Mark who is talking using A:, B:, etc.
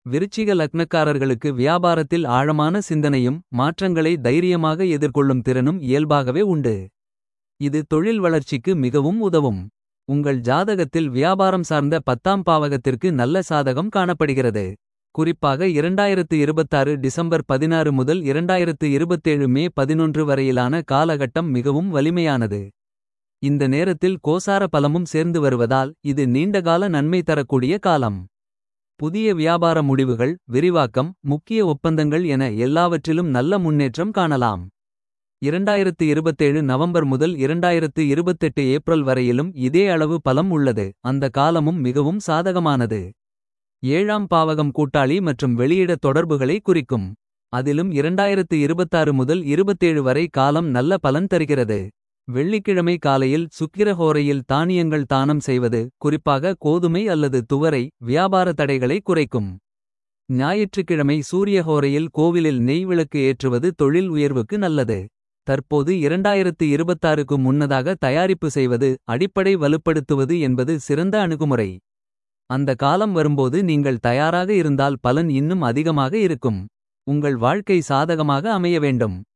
A: விருச்சிக லக்னக்காரர்களுக்கு வியாபாரத்தில் ஆழமான சிந்தனையும் மாற்றங்களை தைரியமாக எதிர்கொள்ளும் திறனும் இயல்பாகவே உண்டு. இது தொழில் வளர்ச்சிக்கு மிகவும் உதவும். உங்கள் ஜாதகத்தில் வியாபாரம் சார்ந்த பத்தாம் பாவகத்திற்கு நல்ல சாதகம் காணப்படுகிறது. குறிப்பாக 2026 டிசம்பர் 16 முதல் 2027 மே 11 வரையிலான காலகட்டம் மிகவும் வலிமையானது. இந்த நேரத்தில் கோசார பலமும் சேர்ந்து வருவதால் இது நீண்டகால நன்மை தரக்கூடிய காலம். புதிய வியாபார முடிவுகள் விரிவாக்கம் முக்கிய ஒப்பந்தங்கள் என எல்லாவற்றிலும் நல்ல முன்னேற்றம் காணலாம். 2027 நவம்பர் முதல் 2028 ஏப்ரல் வரையிலும் இதே அளவு பலம் உள்ளது. அந்த காலமும் மிகவும் சாதகமானது. ஏழாம் பாவகம் கூட்டாளி மற்றும் வெளியிட தொடர்புகளை குறிக்கும். அதிலும் 2026 முதல் 27 வரை காலம் நல்ல பலன் தருகிறது. வெள்ளிக்கிழமை காலையில் சுக்கிரஹோரையில் தானியங்கள் தானம் செய்வது. குறிப்பாக கோதுமை அல்லது துவரை வியாபார தடைகளை குறைக்கும். ஞாயிற்றுக்கிழமை சூரியஹோரையில் கோவிலில் நெய் விளக்கு ஏற்றுவது தொழில் உயர்வுக்கு நல்லது. தற்போது 2026க்கு முன்னதாக தயாரிப்பு செய்வது. அடிப்படை வலுப்படுத்துவது என்பது சிறந்த அணுகுமுறை. அந்த காலம் வரும்போது நீங்கள் தயாராக இருந்தால் பலன் இன்னும் அதிகமாக இருக்கும். உங்கள் வாழ்க்கை சாதகமாக அமைய வேண்டும்.